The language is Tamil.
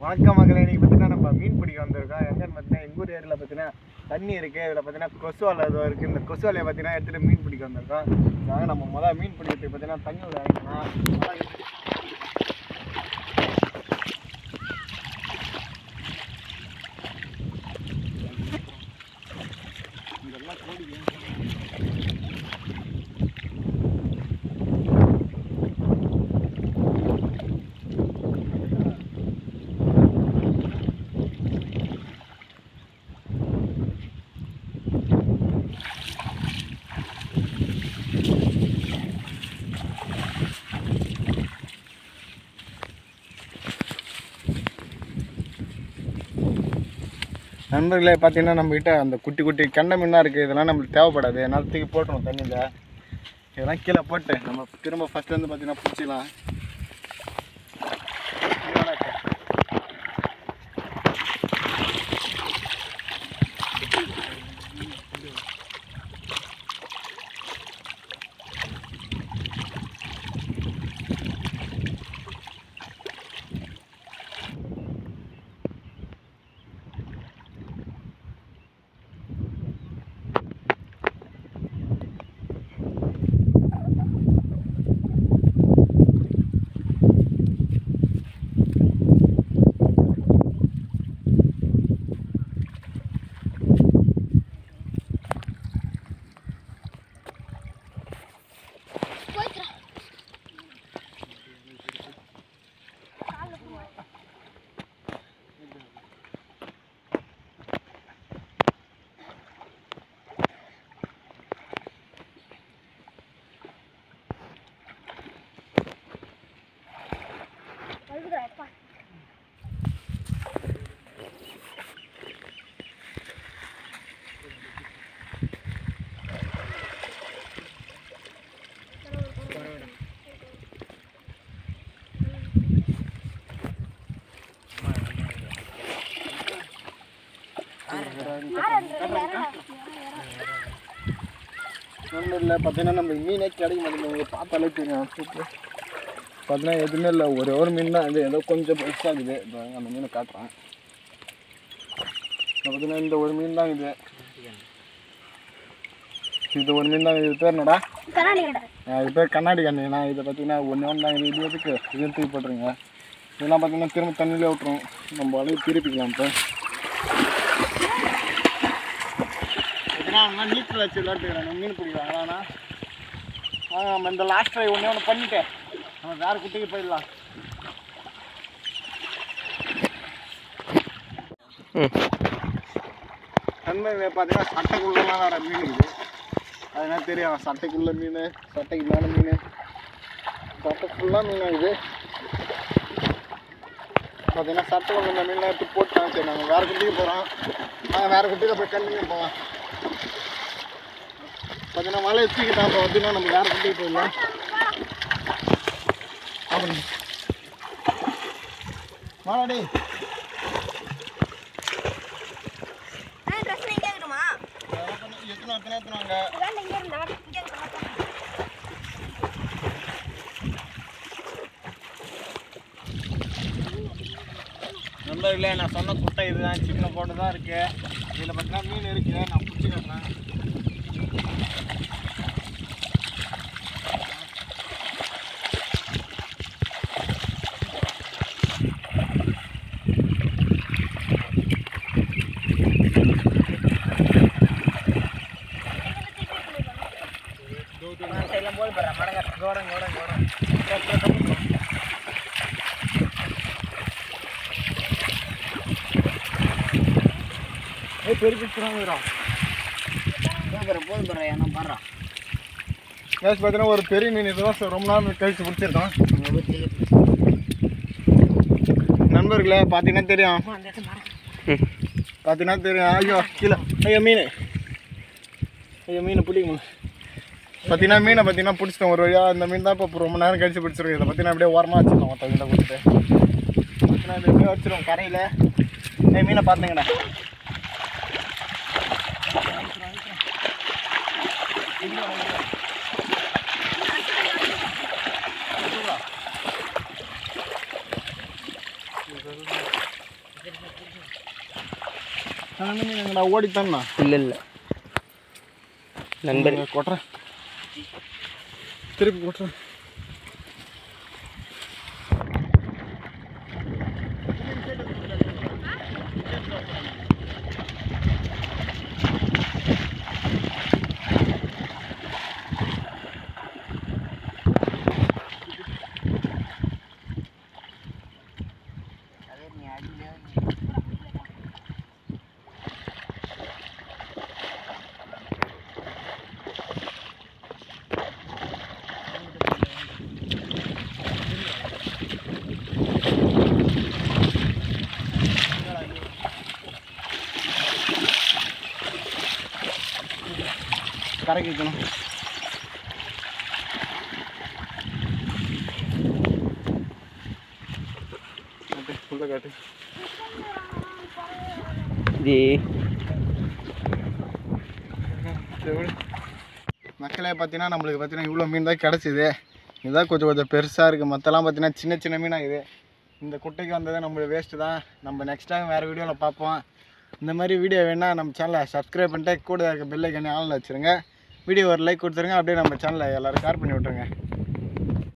வணக்கம் மகளே இன்னைக்கு பார்த்தீங்கன்னா நம்ம மீன் பிடிக்க வந்திருக்கோம் எங்கன்னு பார்த்தீங்கன்னா எங்கள் ஊர் ஏரியில் பார்த்தீங்கன்னா தண்ணி இருக்குது இதில் பார்த்தீங்கன்னா கொசு வலை ஏதோ இருக்குது இந்த கொசு வலையை பார்த்தீங்கன்னா எடுத்துகிட்டு மீன் பிடிக்க வந்திருக்கோம் நாங்கள் நம்ம முதல்ல மீன் பிடிக்கிறதுக்கு பார்த்தீங்கன்னா தண்ணி உள்ள இறங்கணும் இதெல்லாம் கோடி நண்பர்களே பார்த்தீங்கன்னா நம்மகிட்ட அந்த குட்டி குட்டி கெண்டை மீனாக இருக்குது இதெல்லாம் நம்மளுக்கு தேவைப்படாது அதனால தூக்கி போட்டுருவோம் தண்ணியில் இதெல்லாம் கீழே போட்டு நம்ம திரும்ப ஃபஸ்ட்லேருந்து பார்த்தீங்கன்னா பிடிச்சிக்கலாம் ஒன்றும் இல்லை பார்த்தீங்கன்னா நம்ம மீனே கிடைக்க மாட்டேங்குது உங்களுக்கு பார்த்தாலே தெரியும் சூப்பர் பார்த்தீங்கன்னா எதுவுமே இல்லை ஒரே ஒரு மீன் தான் இது ஏதோ கொஞ்சம் பெருசாகுது இதோ அந்த மீனை காட்டுறேன் பார்த்தீங்கன்னா இந்த ஒரு மீன் தான் இது இது ஒரு மீன் தான் இது பேர் என்னடா ஆ, இது பேர் கண்ணாடி கண்ணி நான் இதை பார்த்தீங்கன்னா ஒன்று ஒன்று தான் இது எதுக்கு இது தூக்கி போட்டுருங்க இதெல்லாம் பார்த்தீங்கன்னா திரும்ப தண்ணியிலே விட்டுரும் நம்ம வலையை திருப்பிக்கலாம் இப்போ பார்த்தீங்கன்னா நீச்சல் வச்சு விளாட்டுக்கிறேன் மீன் பிடிக்கிறாங்களாண்ணா ஆ நம்ம இந்த லாஸ்ட் ட்ரை ஒன்றே ஒன்று பண்ணிட்டு நம்ம வேறு குட்டிக்கு போயிடலாம் நண்பர்களே பார்த்தீங்கன்னா சட்டைக்குள்ளலாம் வேறு மீன் இருக்குது அதனால தெரியும் சட்டைக்குள்ள மீன் சட்டைக்கு மேலே மீன் சட்டை ஃபுல்லாக மீன் இது பார்த்தீங்கன்னா சட்டைக்குள்ள இந்த மீன்லாம் எடுத்து போட்டாங்க சரி நாங்கள் வேறு குட்டிக்கு போகிறோம் நாங்கள் வேறு குட்டியில் போய் கண்டினியூ போவோம் பார்த்தீங்கன்னா மழை வச்சுக்கிட்டா அப்போ பார்த்தீங்கன்னா நம்ம வேறு குட்டிக்கு போயிடலாம் அப்புறம் மாலாடி எத்தனை எத்தனை எத்தனாங்க நண்பர்களே நான் சொன்ன குட்டை இதுதான் சின்ன போட்டு தான் இருக்கு இதில் பார்த்தீங்கன்னா மீன் இருக்கு நான் பிடிச்சி காட்டுறேன் கோடம் கோடம் கோடம் ஏய் பெரிய பிடிச்சிடும் வரும் கேஸ் பார்த்தீங்கன்னா ஒரு பெரிய மீன் இதுதான் ரொம்ப நாள் கழிச்சு பிடிச்சிருக்கோம் நண்பர்களே பார்த்தீங்கன்னா தெரியும் பார்த்தீங்கன்னா தெரியும் ஐயோ கீழே ஐயோ மீன் ஐயோ மீன் பிடிக்கும் பார்த்தீங்கன்னா மீனை பார்த்தீங்கன்னா பிடிச்சிட்டோம் ஒரு வழியாக இந்த மீன் தான் இப்போ ரொம்ப நேரம் கழிச்சு பிடிச்சிருக்கோம் இதை பார்த்தீங்கன்னா அப்படியே ஓரமாக வச்சுருக்கோம் மொத்த மீனை கொடுத்துட்டு பார்த்தீங்கன்னா இதை அப்படியே வச்சிருவோம் கரையில் ஏய் மீனை பார்த்துங்கடா அந்த மீன் எங்கடா ஓடித்தான்ண்ணா இல்லை இல்லை நண்பர் இங்க கொட்டுறேன் திருப்பி கொட்டுறேன் கரைக்கு வைக்கணும் காட்டு, உள்ள காட்டு இது மக்களே பார்த்தீங்கன்னா நம்மளுக்கு பார்த்தீங்கன்னா இவ்வளோ மீன் தான் கிடச்சிது இதுதான் கொஞ்சம் கொஞ்சம் பெருசாக இருக்குது மற்றெல்லாம் பார்த்தீங்கன்னா சின்ன சின்ன மீனாக இது இந்த குட்டைக்கு வந்தது நம்மளுக்கு வேஸ்ட்டு தான் நம்ம நெக்ஸ்ட் டைம் வேறு வீடியோவில் பார்ப்போம் இந்த மாதிரி வீடியோ வேணால் நம்ம சேனலை சப்ஸ்கிரைப் பண்ணிட்டு கூட இருக்க பெல் ஐக்கனே ஆனில் வச்சுருங்க வீடியோ ஒரு லைக் கொடுத்துருங்க அப்படியே நம்ம சேனலை எல்லோரும் ஷேர் பண்ணி விட்ருங்க